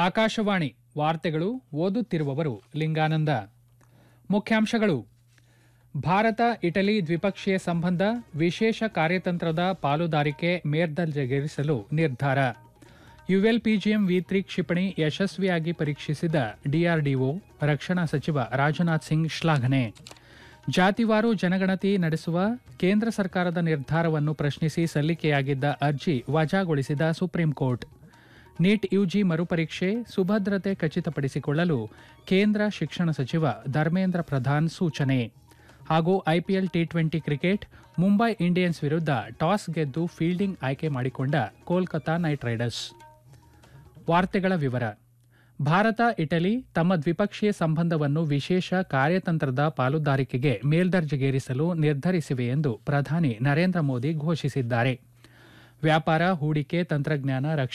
ಆಕಾಶವಾಣಿ ವಾರ್ತೆಗಳು ಓದುತ್ತಿರುವವರು ಲಿಂಗಾನಂದ ಮುಖ್ಯಾಂಶಗಳು ಭಾರತ ಇಟಲಿ ದ್ವಿಪಕ್ಷೀಯ ಸಂಬಂಧ ವಿಶೇಷ ಕಾರ್ಯತಂತ್ರದ ಪಾಲುದಾರಿಕೆ ಮೇಲ್ದರ್ಜೆಗೇರಿಸಲು ನಿರ್ಧಾರ ಯುಎಲ್ಪಿಜಿಎಂ ವಿ ತ್ರಿ ಕ್ಷಿಪಣಿ ಯಶಸ್ವಿಯಾಗಿ ಪರೀಕ್ಷಿಸಿದ ಡಿಆರ್ಡಿಒ ರಕ್ಷಣಾ ಸಚಿವ ರಾಜನಾಥ್ ಸಿಂಗ್ ಶ್ಲಾಘನೆ ಜಾತಿವಾರು ಜನಗಣತಿ ನಡೆಸುವ ಕೇಂದ್ರ ಸರ್ಕಾರದ ನಿರ್ಧಾರವನ್ನು ಪ್ರಶ್ನಿಸಿ ಸಲ್ಲಿಕೆಯಾಗಿದ್ದ ಅರ್ಜಿ ವಜಾಗೊಳಿಸಿದ ಸುಪ್ರೀಂ ಕೋರ್ಟ್ ನೀಟ್ ಯುಜಿ ಮರುಪರೀಕ್ಷೆ ಸುಭದ್ರತೆ ಖಚಿತಪಡಿಸಿಕೊಳ್ಳಲು ಕೇಂದ್ರ ಶಿಕ್ಷಣ ಸಚಿವ ಧರ್ಮೇಂದ್ರ ಪ್ರಧಾನ್ ಸೂಚನೆ ಹಾಗೂ IPL T twenty cricket Mumbai Indians ವಿರುದ್ಧ ಟಾಸ್ ಗೆದ್ದು ಫೀಲ್ಡಿಂಗ್ ಆಯ್ಕೆ ಮಾಡಿಕೊಂಡ ಕೋಲ್ಕತಾ ನೈಟ್ ರೈಡರ್ಸ್ ವಾರ್ತೆಗಳ ವಿವರ ಭಾರತ ಇಟಲಿ ತಮ್ಮ ದ್ವಿಪಕ್ಷೀಯ ಸಂಬಂಧವನ್ನು ವಿಶೇಷ ಕಾರ್ಯತಂತ್ರದ ಪಾಲುದಾರಿಕೆಗೆ ಮೇಲ್ದರ್ಜೆಗೇರಿಸಲು ನಿರ್ಧರಿಸಿವೆ ಎಂದು ಪ್ರಧಾನಿ ನರೇಂದ್ರ ಮೋದಿ ಘೋಷಿಸಿದ್ದಾರೆ ವ್ಯಾಪಾರ ಹೂಡಿಕೆ ತಂತ್ರಜ್ಞಾನ ರಕ್ಷಣೆ